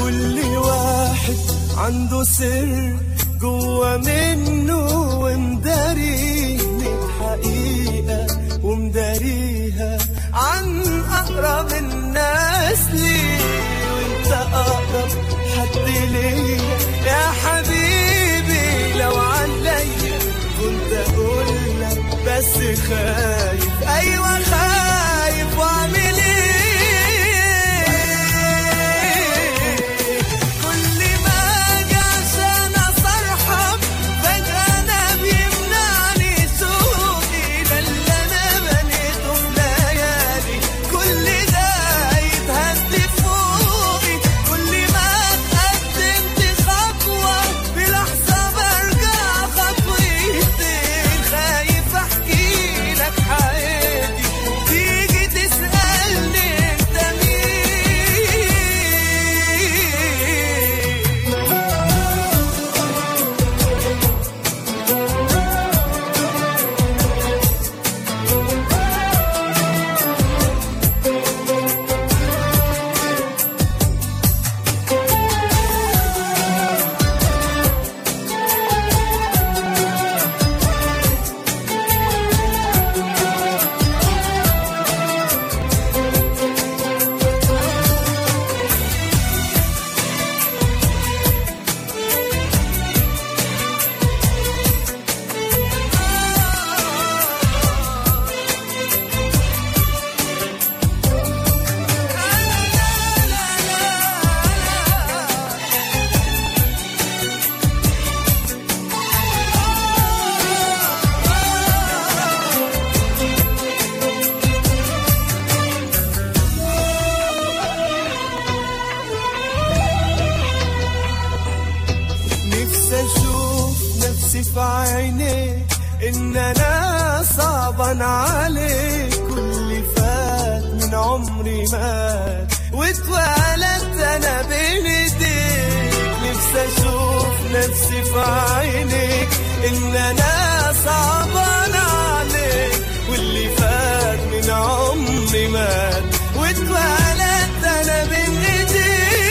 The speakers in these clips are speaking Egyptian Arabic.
كل واحد عنده سر جوا منه ومداريه الحقيقة ومداريها عن أقرب الناس لي وانت أقرب حد ليا يا حبيبي لو عليا كنت أقول لك بس خايف أيوة خايف وأعمل إيه كل ما أجي عشان أصرحك فجأة أنا بيمنعني سوقي ده اللي أنا بنيته في ليالي كل ده يتهد فوقي كل ما اتقدمت خطوة في لحظة برجع خطوتين خايف أحكي لك حياتي تيجي تسألني أنت مين نفسي اشوف نفسي في عينيك ان انا صعبان عليك كل فات من عمري مات واتولدت انا بين ايديك نفسي اشوف نفسي في عينيك ان انا صعبان عليك واللي فات من عمري مات واتولدت انا بين ايديك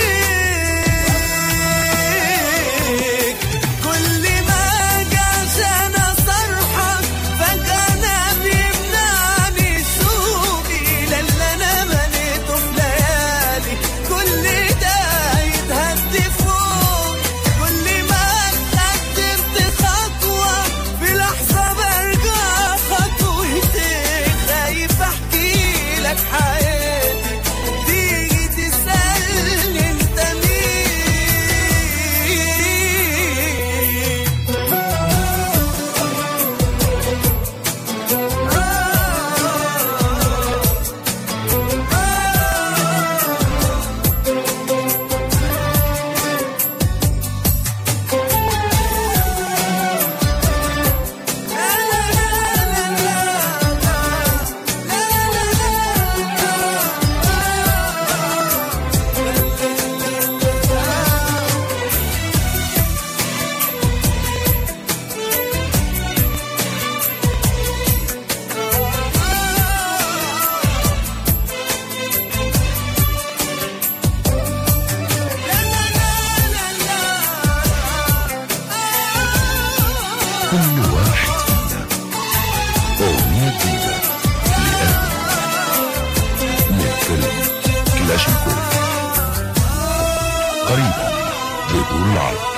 كل ما اجي عشان اصرحك فجأة انا بيمنعني سوقي ده اللي انا بنيته في ليالي كل ده يتهد فوق كل ما اتقدمت خطوة في لحظة برجع خطوتين خايف احكي لك حياتي تيجي تسألني انت مين كل واحد فينا أغنية جديدة لآدم من فيلم كلاشينكوف قريبا بدور العرب